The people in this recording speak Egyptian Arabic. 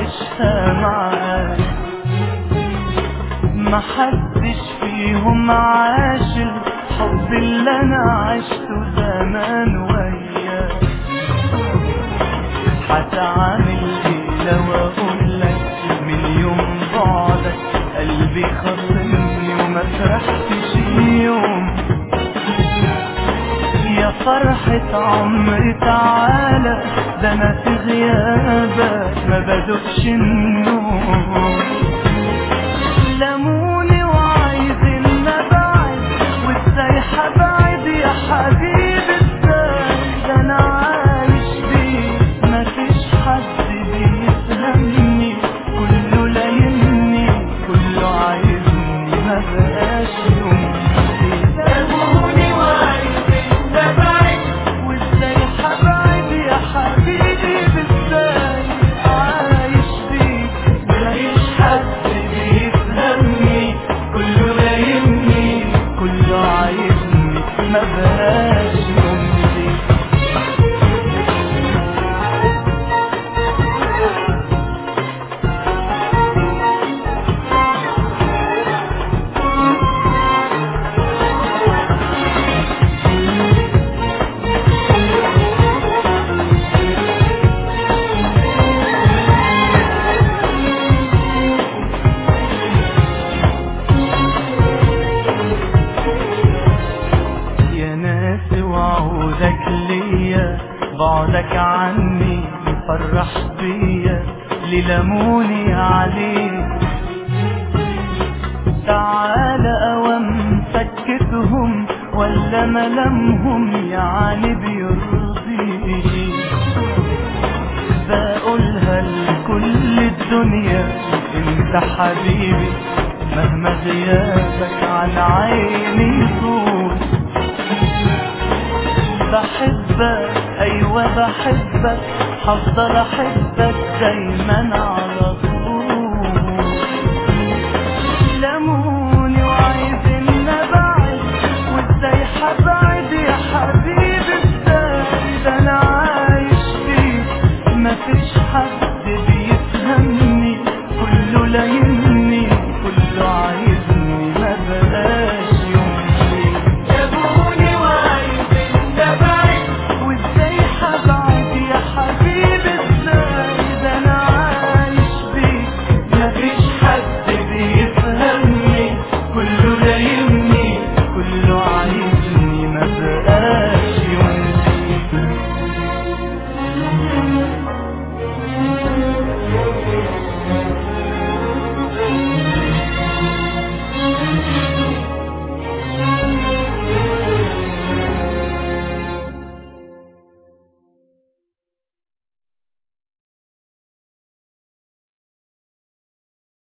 عايشها معاك محدش فيهم عاش الحب اللي انا عشته زمان وياك هتعامل ايه لو اقول لك من يوم بعدك قلبي خصمني وما فرحتش يوم يا فرحة عمري تعالى ده انا في غيابك ما بدوقش النوم لموني وعايزين نبعد وازاي هبعد يا حبيبي ازاي ده انا عايش بيك مفيش حد بيفهمني كله لايمني كله عايزني مبقاش يومي لموني وعايزين نبعد وازاي هبعد يا حبيبي ازاي عايش بيك مفيش حد بيفهمني كله لايمني كله عايزني مبقاش يومي يا ناس وعودك ليا بعدك عني مفرح بيا للموني عليك تعالى اوام سكتهم ولا ملامهم يعني بيرضيك بقولها لكل الدنيا انت حبيبي مهما غيابك عن عيني طول بحبك ايوه بحبك هفضل احبك دايما على